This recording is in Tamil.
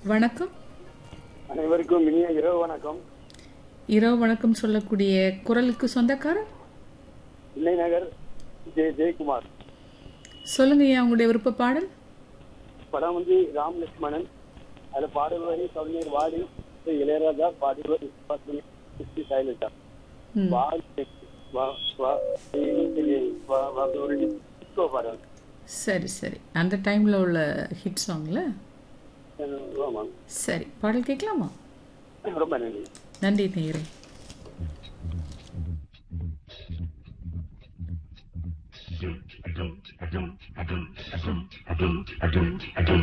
வணக்கம் அனைவருக்கும் இனிய இரவு வணக்கம் இரவு வணக்கம் சொல்லக்கூடிய குரலுக்கு சொந்தக்காரர் பிள்ளை நகர் ஜெய ஜெயக்குமார் சொல்லுங்க ஐயா உங்களுடைய விருப்ப பாடல் படம் வந்து ராம் லட்சுமணன் அதுல பாடுபவரி கவிஞர் வாடி இளையராஜா பாடுபவர் கிறிஸ்டி சைலண்டா ம். வாடி வா வா வா வா ஒரு disco பாடல் சரி சரி அந்த டைம்ல உள்ள ஹிட் சாங்ல ஆமாம் சரி பாடல் கேட்கலாமா ரொம்ப நன்றி நன்றி நேயரே I don't, I don't, I don't, I don't, I don't, I don't, I don't.